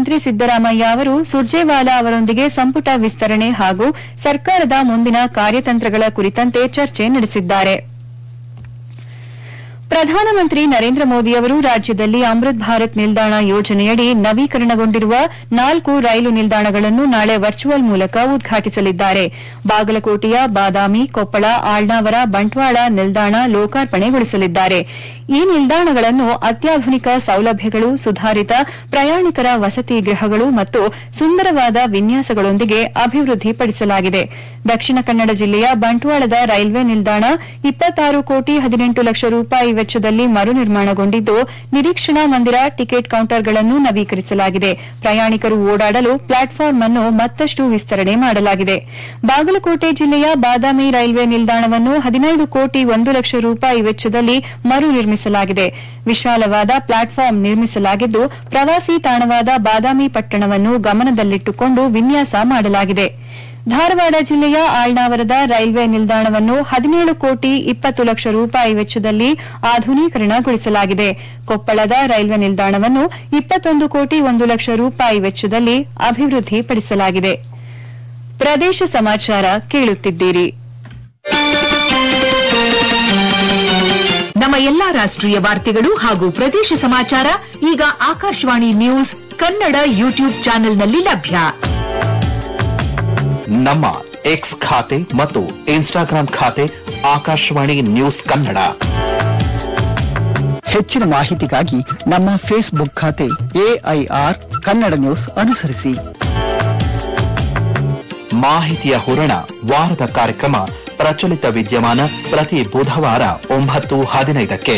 ಮುಖ್ಯಮಂತ್ರಿ ಸಿದ್ದರಾಮಯ್ಯ ಅವರು ಸುರ್ಜೇವಾಲಾ ಅವರೊಂದಿಗೆ ಸಂಪುಟ ವಿಸ್ತರಣೆ ಹಾಗೂ ಸರ್ಕಾರದ ಮುಂದಿನ ಕಾರ್ಯತಂತ್ರಗಳ ಕುರಿತಂತೆ ಚರ್ಚೆ ನಡೆಸಿದ್ದಾರೆ ಪ್ರಧಾನಮಂತ್ರಿ ನರೇಂದ್ರ ಮೋದಿ ಅವರು ರಾಜ್ಯದಲ್ಲಿ ಅಮೃತ್ ಭಾರತ್ ನಿಲ್ದಾಣ ಯೋಜನೆಯಡಿ ನವೀಕರಣಗೊಂಡಿರುವ ನಾಲ್ಕು ರೈಲು ನಿಲ್ದಾಣಗಳನ್ನು ನಾಳೆ ವರ್ಚುವಲ್ ಮೂಲಕ ಉದ್ಘಾಟಿಸಲಿದ್ದಾರೆ ಬಾಗಲಕೋಟೆಯ ಬಾದಾಮಿ ಕೊಪ್ಪಳ ಆಳ್ನಾವರ ಬಂಟ್ವಾಳ ನಿಲ್ದಾಣ ಲೋಕಾರ್ಪಣೆಗೊಳಿಸಲಿದ್ದಾರೆ ಈ ನಿಲ್ದಾಣಗಳನ್ನು ಅತ್ಯಾಧುನಿಕ ಸೌಲಭ್ಯಗಳು ಸುಧಾರಿತ ಪ್ರಯಾಣಿಕರ ವಸತಿ ಗೃಹಗಳು ಮತ್ತು ಸುಂದರವಾದ ವಿನ್ಯಾಸಗಳೊಂದಿಗೆ ಅಭಿವೃದ್ಧಿಪಡಿಸಲಾಗಿದೆ ದಕ್ಷಿಣ ಕನ್ನಡ ಜಿಲ್ಲೆಯ ಬಂಟ್ವಾಳದ ರೈಲ್ವೆ ನಿಲ್ದಾಣ ಇಪ್ಪತ್ತಾರು ಕೋಟಿ ಹದಿನೆಂಟು ಲಕ್ಷ ರೂಪಾಯಿ ವೆಚ್ಚದಲ್ಲಿ ಮರು ನಿರ್ಮಾಣಗೊಂಡಿದ್ದು ನಿರೀಕ್ಷಣಾ ಮಂದಿರ ಟಿಕೆಟ್ ಕೌಂಟರ್ಗಳನ್ನು ನವೀಕರಿಸಲಾಗಿದೆ ಪ್ರಯಾಣಿಕರು ಓಡಾಡಲು ಪ್ಲಾಟ್ಫಾರ್ಮ್ ಅನ್ನು ಮತ್ತಷ್ಟು ವಿಸ್ತರಣೆ ಮಾಡಲಾಗಿದೆ ಬಾಗಲಕೋಟೆ ಜಿಲ್ಲೆಯ ಬಾದಾಮಿ ರೈಲ್ವೆ ನಿಲ್ದಾಣವನ್ನು ಹದಿನೈದು ಕೋಟಿ ಒಂದು ಲಕ್ಷ ರೂಪಾಯಿ ವೆಚ್ಚದಲ್ಲಿ ಮರು ನಿರ್ಮಿಸಲಾಗಿದೆ ವಿಶಾಲವಾದ ಪ್ಲಾಟ್ಫಾರ್ಮ್ ನಿರ್ಮಿಸಲಾಗಿದ್ದು ಪ್ರವಾಸಿ ತಾಣವಾದ ಬಾದಾಮಿ ಪಟ್ಟಣವನ್ನು ಗಮನದಲ್ಲಿಟ್ಟುಕೊಂಡು ವಿನ್ಯಾಸ ಮಾಡಲಾಗಿದೆ ಧಾರವಾಡ ಜಿಲ್ಲೆಯ ಆಳ್ನಾವರದ ರೈಲ್ವೆ ನಿಲ್ದಾಣವನ್ನು ಹದಿನೇಳು ಕೋಟಿ ಇಪ್ಪತ್ತು ಲಕ್ಷ ರೂಪಾಯಿ ವೆಚ್ಚದಲ್ಲಿ ಆಧುನೀಕರಣಗೊಳಿಸಲಾಗಿದೆ ಕೊಪ್ಪಳದ ರೈಲ್ವೆ ನಿಲ್ದಾಣವನ್ನು ಇಪ್ಪತ್ತೊಂದು ಕೋಟಿ ಒಂದು ಲಕ್ಷ ರೂಪಾಯಿ ವೆಚ್ಚದಲ್ಲಿ ಅಭಿವೃದ್ಧಿಪಡಿಸಲಾಗಿದೆ ಪ್ರದೇಶ ಸಮಾಚಾರ ಕೇಳುತ್ತಿದ್ದೀರಿ ನಮ್ಮ ಎಲ್ಲಾ ರಾಷ್ಟ್ರೀಯ ವಾರ್ತೆಗಳು ಹಾಗೂ ಪ್ರದೇಶ ಸಮಾಚಾರ ಈಗ ಆಕಾಶವಾಣಿ ನ್ಯೂಸ್ ಕನ್ನಡ ಯೂಟ್ಯೂಬ್ ಚಾನೆಲ್ನಲ್ಲಿ ಲಭ್ಯ ನಮ್ಮ ಎಕ್ಸ್ ಖಾತೆ ಮತ್ತು ಇನ್ಸ್ಟಾಗ್ರಾಂ ಖಾತೆ ಆಕಾಶವಾಣಿ ನ್ಯೂಸ್ ಕನ್ನಡ ಹೆಚ್ಚಿನ ಮಾಹಿತಿಗಾಗಿ ನಮ್ಮ ಫೇಸ್ಬುಕ್ ಖಾತೆ ಎಐಆರ್ ಕನ್ನಡ ನ್ಯೂಸ್ ಅನುಸರಿಸಿ ಮಾಹಿತಿಯ ಹೂರಣ ವಾರದ ಕಾರ್ಯಕ್ರಮ ಪ್ರಚಲಿತ ವಿದ್ಯಮಾನ ಪ್ರತಿ ಬುಧವಾರ ಒಂಬತ್ತು ಹದಿನೈದಕ್ಕೆ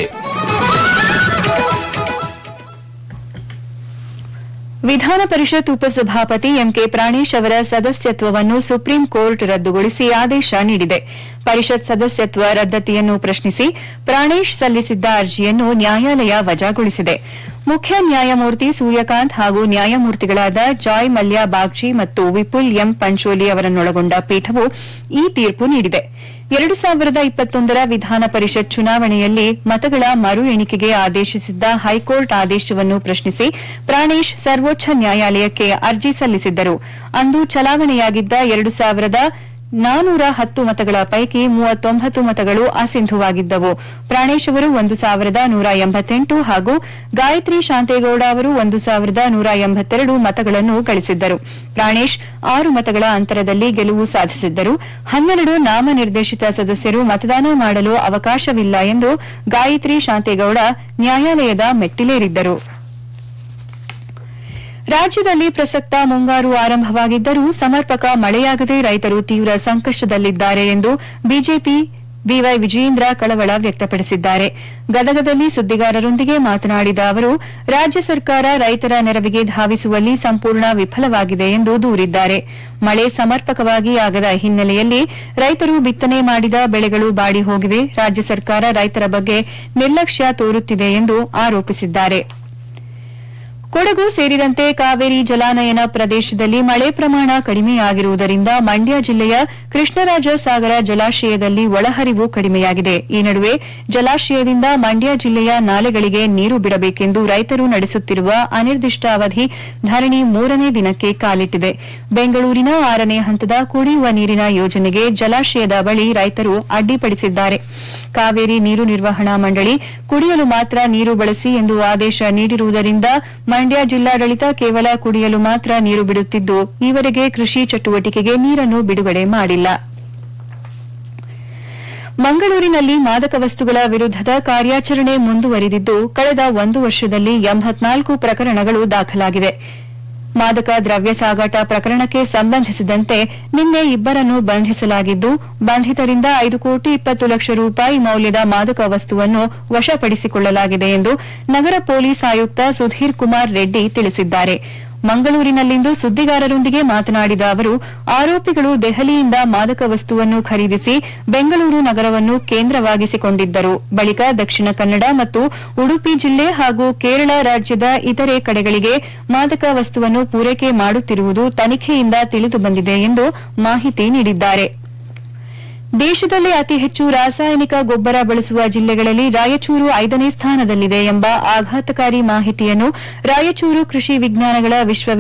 ವಿಧಾನ ಪರಿಷತ್ ಉಪಸಭಾಪತಿ ಎಂಕೆ ಪ್ರಾಣೇಶ್ ಅವರ ಸದಸ್ಯತ್ವವನ್ನು ಸುಪ್ರೀಂ ಕೋರ್ಟ್ ರದ್ದುಗೊಳಿಸಿ ಆದೇಶ ನೀಡಿದೆ ಪರಿಷತ್ ಸದಸ್ಯತ್ವ ರದ್ದತಿಯನ್ನು ಪ್ರಶ್ನಿಸಿ ಪ್ರಾಣೇಶ್ ಸಲ್ಲಿಸಿದ್ದ ಅರ್ಜಿಯನ್ನು ನ್ಯಾಯಾಲಯ ವಜಾಗೊಳಿಸಿದೆ ಮುಖ್ಯ ನ್ಯಾಯಮೂರ್ತಿ ಸೂರ್ಯಕಾಂತ್ ಹಾಗೂ ನ್ಯಾಯಮೂರ್ತಿಗಳಾದ ಜಾಯ್ ಮಲ್ಯ ಬಾಗ್ಚಿ ಮತ್ತು ವಿಪುಲ್ ಎಂ ಪಂಚೋಲಿ ಅವರನ್ನೊಳಗೊಂಡ ಪೀಠವು ಈ ತೀರ್ಪು ನೀಡಿದೆ ಎರಡು ಸಾವಿರದ ಇಪ್ಪತ್ತೊಂದರ ವಿಧಾನ ಪರಿಷತ್ ಚುನಾವಣೆಯಲ್ಲಿ ಮತಗಳ ಮರು ಎಣಿಕೆಗೆ ಆದೇಶಿಸಿದ್ದ ಹೈಕೋರ್ಟ್ ಆದೇಶವನ್ನು ಪ್ರಶ್ನಿಸಿ ಪ್ರಾಣೇಶ್ ಸರ್ವೋಚ್ಚ ನ್ಯಾಯಾಲಯಕ್ಕೆ ಅರ್ಜಿ ಸಲ್ಲಿಸಿದ್ದರು ಅಂದು ಚಲಾವಣೆಯಾಗಿದ್ದ ಎರಡು ಸಾವಿರದ ನಾನೂರ ಹತ್ತು ಮತಗಳ ಪೈಕಿ ಮೂವತ್ತೊಂಬತ್ತು ಮತಗಳು ಅಸಿಂಧುವಾಗಿದ್ದವು ಪ್ರಾಣೇಶ್ ಅವರು ಒಂದು ಸಾವಿರದ ನೂರ ಎಂಬತ್ತೆಂಟು ಹಾಗೂ ಗಾಯತ್ರಿ ಶಾಂತೇಗೌಡ ಅವರು ಒಂದು ಸಾವಿರದ ನೂರ ಎಂಬತ್ತೆರಡು ಮತಗಳನ್ನು ಗಳಿಸಿದ್ದರು ಪ್ರಾಣೇಶ್ ಆರು ಮತಗಳ ಅಂತರದಲ್ಲಿ ಗೆಲುವು ಸಾಧಿಸಿದ್ದರು ಹನ್ನೆರಡು ನಾಮನಿರ್ದೇಶಿತ ಸದಸ್ಯರು ಮತದಾನ ಮಾಡಲು ಅವಕಾಶವಿಲ್ಲ ಎಂದು ಗಾಯತ್ರಿ ಶಾಂತೇಗೌಡ ನ್ಯಾಯಾಲಯದ ಮೆಟ್ಟಿಲೇರಿದ್ದರು ರಾಜ್ಯದಲ್ಲಿ ಪ್ರಸಕ್ತ ಮುಂಗಾರು ಆರಂಭವಾಗಿದ್ದರೂ ಸಮರ್ಪಕ ಮಳೆಯಾಗದೆ ರೈತರು ತೀವ್ರ ಸಂಕಷ್ಟದಲ್ಲಿದ್ದಾರೆ ಎಂದು ಬಿಜೆಪಿ ಬಿವೈ ವಿಜಯೇಂದ್ರ ಕಳವಳ ವ್ಯಕ್ತಪಡಿಸಿದ್ದಾರೆ ಗದಗದಲ್ಲಿ ಸುದ್ದಿಗಾರರೊಂದಿಗೆ ಮಾತನಾಡಿದ ಅವರು ರಾಜ್ಯ ಸರ್ಕಾರ ರೈತರ ನೆರವಿಗೆ ಧಾವಿಸುವಲ್ಲಿ ಸಂಪೂರ್ಣ ವಿಫಲವಾಗಿದೆ ಎಂದು ದೂರಿದ್ದಾರೆ ಮಳೆ ಸಮರ್ಪಕವಾಗಿ ಆಗದ ಹಿನ್ನೆಲೆಯಲ್ಲಿ ರೈತರು ಬಿತ್ತನೆ ಮಾಡಿದ ಬೆಳೆಗಳು ಬಾಡಿ ಹೋಗಿವೆ ರಾಜ್ಯ ಸರ್ಕಾರ ರೈತರ ಬಗ್ಗೆ ನಿರ್ಲಕ್ಷ್ಯ ತೋರುತ್ತಿದೆ ಎಂದು ಆರೋಪಿಸಿದ್ದಾರೆ ಕೊಡಗು ಸೇರಿದಂತೆ ಕಾವೇರಿ ಜಲಾನಯನ ಪ್ರದೇಶದಲ್ಲಿ ಮಳೆ ಪ್ರಮಾಣ ಕಡಿಮೆಯಾಗಿರುವುದರಿಂದ ಮಂಡ್ಯ ಜಿಲ್ಲೆಯ ಕೃಷ್ಣರಾಜ ಸಾಗರ ಜಲಾಶಯದಲ್ಲಿ ಒಳಹರಿವು ಕಡಿಮೆಯಾಗಿದೆ ಈ ನಡುವೆ ಜಲಾಶಯದಿಂದ ಮಂಡ್ಯ ಜಿಲ್ಲೆಯ ನಾಲೆಗಳಿಗೆ ನೀರು ಬಿಡಬೇಕೆಂದು ರೈತರು ನಡೆಸುತ್ತಿರುವ ಅನಿರ್ದಿಷ್ಟಾವಧಿ ಧರಣಿ ಮೂರನೇ ದಿನಕ್ಕೆ ಕಾಲಿಟ್ಟಿದೆ ಬೆಂಗಳೂರಿನ ಆರನೇ ಹಂತದ ಕುಡಿಯುವ ನೀರಿನ ಯೋಜನೆಗೆ ಜಲಾಶಯದ ಬಳಿ ರೈತರು ಅಡ್ಡಿಪಡಿಸಿದ್ದಾರೆ ಕಾವೇರಿ ನೀರು ನಿರ್ವಹಣಾ ಮಂಡಳಿ ಕುಡಿಯಲು ಮಾತ್ರ ನೀರು ಬಳಸಿ ಎಂದು ಆದೇಶ ನೀಡಿರುವುದರಿಂದ ಮಂಡ್ಯ ಜಿಲ್ಲಾಡಳಿತ ಕೇವಲ ಕುಡಿಯಲು ಮಾತ್ರ ನೀರು ಬಿಡುತ್ತಿದ್ದು ಈವರೆಗೆ ಕೃಷಿ ಚಟುವಟಿಕೆಗೆ ನೀರನ್ನು ಬಿಡುಗಡೆ ಮಾಡಿಲ್ಲ ಮಂಗಳೂರಿನಲ್ಲಿ ಮಾದಕ ವಸ್ತುಗಳ ವಿರುದ್ದದ ಕಾರ್ಯಾಚರಣೆ ಮುಂದುವರಿದಿದ್ದು ಕಳೆದ ಒಂದು ವರ್ಷದಲ್ಲಿ ಎಂಬತ್ನಾಲ್ಕು ಪ್ರಕರಣಗಳು ದಾಖಲಾಗಿವೆ ಮಾದಕ ದ್ರವ್ಯ ಸಾಗಾಟ ಪ್ರಕರಣಕ್ಕೆ ಸಂಬಂಧಿಸಿದಂತೆ ನಿನ್ನೆ ಇಬ್ಬರನ್ನು ಬಂಧಿಸಲಾಗಿದ್ದು ಬಂಧಿತರಿಂದ ಐದು ಕೋಟಿ ಇಪ್ಪತ್ತು ಲಕ್ಷ ರೂಪಾಯಿ ಮೌಲ್ಯದ ಮಾದಕ ವಸ್ತುವನ್ನು ವಶಪಡಿಸಿಕೊಳ್ಳಲಾಗಿದೆ ಎಂದು ನಗರ ಪೊಲೀಸ್ ಆಯುಕ್ತ ಸುಧೀರ್ ಕುಮಾರ್ ರೆಡ್ಡಿ ತಿಳಿಸಿದ್ದಾರೆ ಮಂಗಳೂರಿನಲ್ಲಿಂದು ಸುದ್ದಿಗಾರರೊಂದಿಗೆ ಮಾತನಾಡಿದ ಅವರು ಆರೋಪಿಗಳು ದೆಹಲಿಯಿಂದ ಮಾದಕ ವಸ್ತುವನ್ನು ಖರೀದಿಸಿ ಬೆಂಗಳೂರು ನಗರವನ್ನು ಕೇಂದ್ರವಾಗಿಸಿಕೊಂಡಿದ್ದರು ಬಳಿಕ ದಕ್ಷಿಣ ಕನ್ನಡ ಮತ್ತು ಉಡುಪಿ ಜಿಲ್ಲೆ ಹಾಗೂ ಕೇರಳ ರಾಜ್ಯದ ಇತರೆ ಕಡೆಗಳಿಗೆ ಮಾದಕ ವಸ್ತುವನ್ನು ಪೂರೈಕೆ ಮಾಡುತ್ತಿರುವುದು ತನಿಖೆಯಿಂದ ತಿಳಿದುಬಂದಿದೆ ಎಂದು ಮಾಹಿತಿ ನೀಡಿದ್ದಾರೆ ದೇಶದಲ್ಲೇ ಅತಿ ಹೆಚ್ಚು ರಾಸಾಯನಿಕ ಗೊಬ್ಬರ ಬಳಸುವ ಜಿಲ್ಲೆಗಳಲ್ಲಿ ರಾಯಚೂರು ಐದನೇ ಸ್ಥಾನದಲ್ಲಿದೆ ಎಂಬ ಆಘಾತಕಾರಿ ಮಾಹಿತಿಯನ್ನು ರಾಯಚೂರು ಕೃಷಿ ವಿಜ್ಞಾನಗಳ ವಿಶ್ವ